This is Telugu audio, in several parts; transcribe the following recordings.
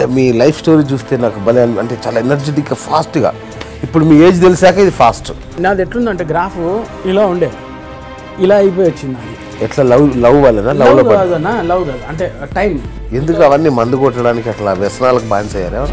అంటే మీ లైఫ్ స్టోరీ చూస్తే నాకు భలే అన్- అంటే చాలా ఎనర్జెటిక్గా ఫాస్ట్గా ఇప్పుడు మీ ఏజ్ తెలిసాక ఇది ఫాస్ట్ నాది ఎట్లుందంటే గ్రాఫ్ ఇలా ఉండే ఇలా అయిపోయి వచ్చింది అది ఎట్లా లవ్ లవ్ వల్లనా లవ్ లవ్ కాదన్నా లవ్ కాదు అంటే టైం ఎందుకు అవన్నీ మందు కొట్టడానికి అట్లా వ్యసనాలకు బానిస అయ్యారా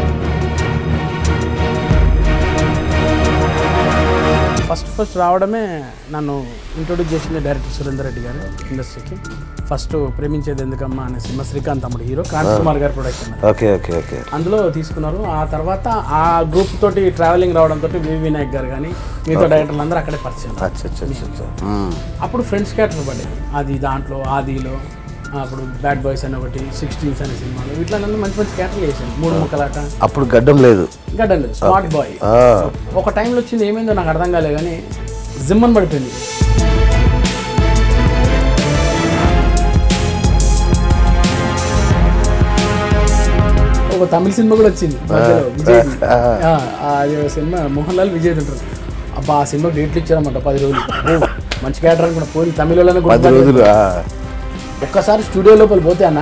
ఫస్ట్ ఫస్ట్ రావడమే నన్ను ఇంట్రొడ్యూస్ చేసింది డైరెక్టర్ సురేందర్ రెడ్డి గారు ఇండస్ట్రీకి ఫస్ట్ ప్రేమించేది ఎందుకమ్మా అనే సినిమా శ్రీకాంత్ తమ్ముడు హీరో కాంతి కుమార్ గారి ప్రొడక్షన్ అది. ఓకే ఓకే ఓకే అందులో తీసుకున్నారు ఆ తర్వాత ఆ గ్రూప్ తోటి ట్రావెలింగ్ రావడంతో వి వినాయక్ గారు కానీ మిగతా డైరెక్టర్లు అందరూ అక్కడే పరిచయం అచ్చా అచ్చా అచ్చా, అచ్చా మ్మ్. అప్పుడు ఫ్రెండ్స్ క్యారెక్టర్ పడేది అది దాంట్లో ఆదిలో అప్పుడు బ్యాడ్ బాయ్స్ అని ఒకటి సిక్స్టీన్స్ అనే సినిమాలు వీటిలో నన్ను మంచి మంచి క్యారెక్టర్లు వేసాను మూడు ముక్కలాట అప్పుడు గడ్డం లేదు గడ్డండి స్మార్ట్ బాయ్ ఆ, ఒక టైంలో వచ్చింది ఏమైందో నాకు అర్థం కాలేదు కానీ జిమ్మన్ పడిపోయింది ఒక తమిళ సినిమా కూడా వచ్చింది మధ్యలో విజయ్ అది ఒక సినిమా మోహన్ లాల్ విజయ్ ఉంటారు అబ్బా ఆ సినిమా డేట్లు ఇచ్చారన్నమాట పది రోజులు ఓ, మంచి క్యారెక్టర్ అనుకున్నా పోయి తమిళలోనే పది రోజులు ఆ. ఒక్కసారి స్టూడియో లోపల పోతే అన్న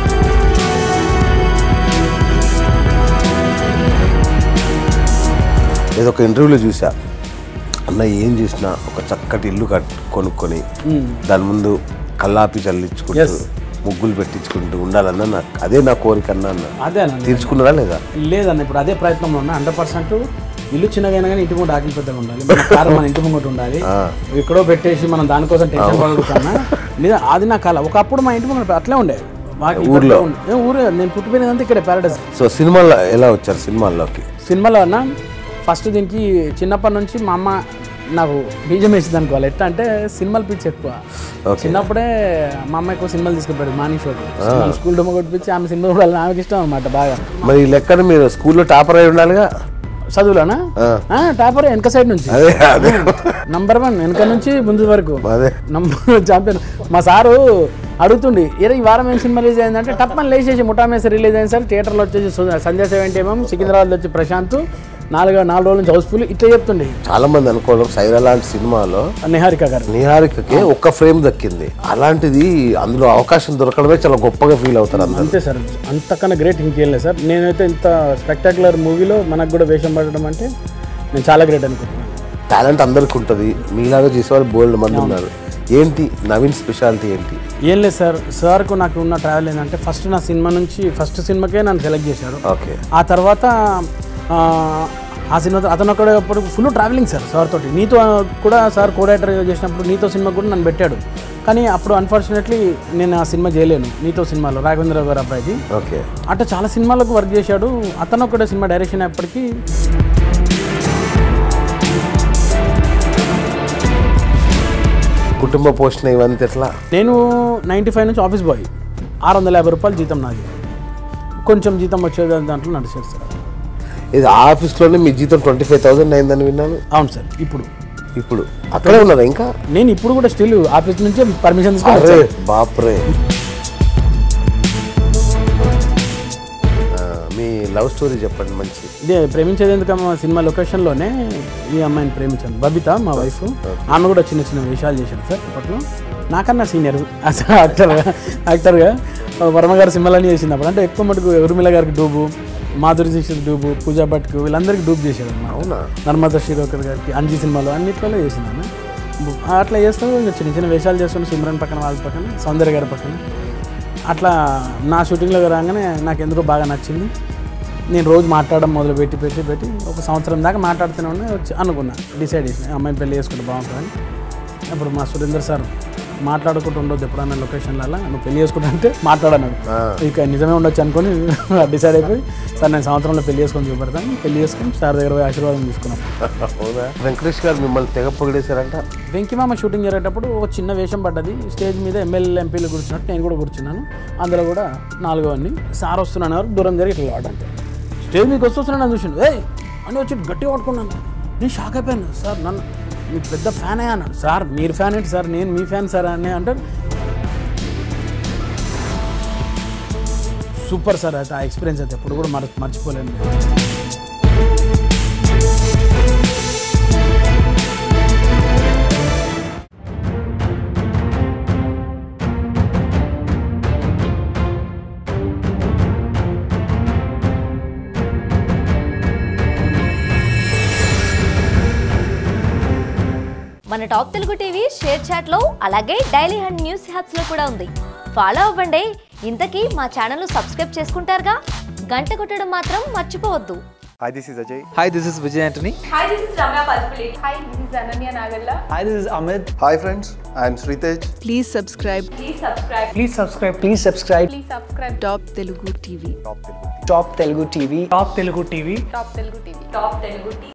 ఏదో ఒక ఇంటర్వ్యూలో చూసా అన్న ఏం చేసినా ఒక చక్కటి ఇల్లు కట్ కొనుక్కొని దాని ముందు కల్లాపి చల్లించుకుంటూ Yes. ముగ్గులు పెట్టించుకుంటూ ఉండాలన్న నాకు అదే నా కోరిక అన్న అన్న అదే అన్న తీర్చుకున్నారా లేదా లేదన్న ఇప్పుడు అదే ప్రయత్నంలో ఉన్నా హండ్రెడ్ పర్సెంట్ ఇల్లు చిన్నగైనా కానీ ఇంటి ముందు ఆకలి పెద్దగా ఉండాలి మన కారు మన ఇంటి ముంగట ఉండాలి ఎక్కడో పెట్టేసి మనం దానికోసం టెన్షన్ పడుతున్నా లేదా అది నా కళ ఒకప్పుడు మా ఇంటి ముందు అట్లే ఉండే వాకిలి ఊర్లో? పెద్దగా ఉండే. ఏ, ఊరే నేను పుట్టిపోయినదంతా ఇక్కడ ప్యారడైస్ సో సినిమాలో ఎలా వచ్చారు సినిమాల్లోకి సినిమాలో అన్న ఫస్ట్ దీనికి చిన్నప్పటి నుంచి మా అమ్మ నాకు బీజం వేసింది అనుకోవాలి ఎట్లా అంటే సినిమాలు పిచ్చి ఎక్కువ Okay. చిన్నప్పుడే మా అమ్మ ఎక్కువ సినిమాలు తీసుకుపోయాడు మార్నింగ్ షోకి సినిమాలు స్కూల్ డొమ్మ కొట్టించి ఆమె సినిమా కూడా ఆమెకి ఇష్టం అనమాట బాగా మరి ఈ లెక్కన మీరు స్కూల్లో టాపర్ అయి ఉండాలిగా చదువులోనా ఆ. టాపర్ వెనక సైడ్ నుంచి అదే అదే నంబర్ వన్ వెనక నుంచి ముందు వరకు అదే నంబర్ ఛాంపియన్ మా సారు అడుగుతుండి ఇరే ఈ వారం ఏం సినిమా రిలీజ్ అయిందంటే టప్పని లేచేసి ముఠామేస రిలీజ్ అయింది సార్ థియేటర్లో వచ్చేసి సు- సంధ్యా సెవెంటీ ఎంఎం సికింద్రాబాద్ వచ్చి ప్రశాంత్ నాలుగు నాలుగు రోజుల నుంచి హౌస్ఫుల్ ఇట్లా చెప్తుండే చాలా మంది అనుకోవడం సైరా లాంటి సినిమాలో నిహారిక గారు నిహారికకి ఒక్క ఫ్రేమ్ దక్కింది అలాంటిది అందులో అవకాశం దొరకడమే చాలా గొప్పగా ఫీల్ అవుతారు అందరు అంతే సార్ అంతకన్నా గ్రేట్ ఇంకేం లేదు సార్ నేనైతే ఇంత స్పెక్టాక్యులర్ మూవీలో మనకు కూడా వేషం పడడం అంటే నేను చాలా గ్రేట్ అనుకుంటున్నాను టాలెంట్ అందరికి ఉంటుంది మీలాగా చేసేవాళ్ళు బోల్డ్ మంది ఉన్నారు ఏంటి నవీన్ స్పెషాలిటీ ఏంటి ఏం లేదు సార్ సార్కు నాకు ఉన్న ట్రావెల్ ఏంటంటే ఫస్ట్ నా సినిమా నుంచి ఫస్ట్ సినిమాకే నన్ను సెలెక్ట్ చేశారు ఓకే ఆ తర్వాత ఆ, ఆ సినిమా అతను అక్కడ అప్పుడు ఫుల్ ట్రావెలింగ్ సార్ సార్ తోటి నీతో కూడా సార్ కోడైటర్ చేసినప్పుడు నీతో సినిమా కూడా నన్ను పెట్టాడు కానీ అప్పుడు అన్ఫార్చునేట్లీ నేను ఆ సినిమా చేయలేను నీతో సినిమాలో రాఘవేంద్ర గారు అబ్బాయిది ఓకే అట్లా చాలా సినిమాలకు వర్క్ చేశాడు అతను ఒకటే సినిమా డైరెక్షన్ అప్పటికి కుటుంబ పోషణ ఇవన్నీ ఎట్లా నేను నైంటీ ఫైవ్ నుంచి ఆఫీస్ బాయ్ ఆరు వందల యాభై రూపాయలు జీతం నాది కొంచెం జీతం వచ్చేది దాంట్లో నడిచేది సార్ ఇది ఆఫీస్లోనే మీ జీతం ట్వంటీ ఫైవ్ థౌసండ్ అయిందని విన్నాను అవును సార్ ఇప్పుడు ఇప్పుడు అక్కడే ఉన్నారా ఇంకా నేను ఇప్పుడు కూడా స్టిల్ ఆఫీస్ నుంచే పర్మిషన్ తీసుకొని అరే వచ్చాను. బాప్రే ఆ, మీ లవ్ స్టోరీ చెప్పండి మంచి ఇదే ప్రేమించేది ఎందుకమ్మా సినిమా లొకేషన్లోనే ఈ అమ్మాయిని ప్రేమించాను బబిత మా వైఫ్ ఆమె కూడా చిన్న చిన్న విషయాలు చేశాను సార్ అప్పట్లో నాకన్నా సీనియర్ యాక్టర్గా యాక్టర్గా వర్మ గారి సినిమాలన్నీ చేసింది అప్పుడు అంటే ఎక్కువ మటుకు ఉర్మిళ గారికి డూబు మాధురి దీక్షిత్ డూబు పూజా భట్కు వీళ్ళందరికీ డూబ్ చేసేది అన్నమాట అవునా నర్మదా శ్రీరోకర్ గారికి అంజీ సినిమాలో అన్నిట్లలో చేసింది ఆమె అట్లా చేస్తాం ఇంకా చిన్న చిన్న వేషాలు చేస్తుండే సిమ్రన్ పక్కన వాళ్ళ పక్కన సౌందర్య గారి పక్కన అట్లా నా షూటింగ్లో రాగానే నాకు ఎందుకో బాగా నచ్చింది నేను రోజు మాట్లాడడం మొదలు పెట్టి పెట్టి పెట్టి ఒక సంవత్సరం దాకా మాట్లాడుతూనే ఉన్నా వచ్చి అనుకున్నా డిసైడ్ చేసిన అమ్మాయిని పెళ్లి చేసుకుంటే బాగుంటుందని అప్పుడు మా సురేందర్ సార్ మాట్లాడుకుంటూ ఉండొద్దు ఎప్పుడన్నా లొకేషన్లలో నువ్వు పెళ్లి చేసుకుంటా అంటే మాట్లాడన్నాడు ఇక నిజమే ఉండొచ్చు అనుకొని డిసైడ్ అయిపోయి సార్ నేను సంవత్సరంలో పెళ్లి చేసుకొని చూపెడతాను పెళ్లి చేసుకొని సార్ దగ్గర పోయి ఆశీర్వాదం తీసుకున్నాం అవునా వెంకటేష్ గారు మిమ్మల్ని తెగ పొగిడేశారంట వెంకిమామ షూటింగ్ జరిగేటప్పుడు ఒక చిన్న వేషం పడ్డది స్టేజ్ మీద ఎమ్మెల్యే ఎంపీలు కూర్చున్నట్టు నేను కూడా కూర్చున్నాను అందులో కూడా నాలుగో అన్ని సార్ వస్తున్నాను ఎవరు దూరం జరిగి ఇట్లా వాడంటే స్టేజ్ మీకు వస్తున్నాను నన్ను చూసిండు ఏ అని వచ్చి గట్టిగా పట్టుకున్నాను నేను షాక్ అయిపోయాను సార్ నన్ను మీ పెద్ద ఫ్యాన్ అయ్యా అన్నాడు సార్ మీరు ఫ్యాన్ ఏంటి సార్ నేను మీ ఫ్యాన్ సార్ అని అంటే సూపర్ సార్ అయితే ఆ ఎక్స్పీరియన్స్ అయితే ఎప్పుడు కూడా మర మర్చిపోలేను మన టాప్ తెలుగు టీవీ షేర్ చాట్లో అలాగే డైలీ హండ్ న్యూస్ హ్యాప్స్లో కూడా ఉంది ఫాలో అవ్వండి ఇంతకీ మా ఛానల్ సబ్స్క్రైబ్ చేసుకుంటారుగా గంట కొట్టడం మాత్రం మర్చిపోవద్దు Hi, this is Ajay. Hi, this is Vijay Antony. Hi, this is Ramya Palpulate. Hi, this is Ananya Nagalla. Hi, this is Amit. Hi, friends. I am Sritej. Please subscribe Please subscribe. Please subscribe. Please subscribe. Please subscribe. Top Telugu TV. Top Telugu TV. Top Telugu TV. Top Telugu TV. Top Telugu TV.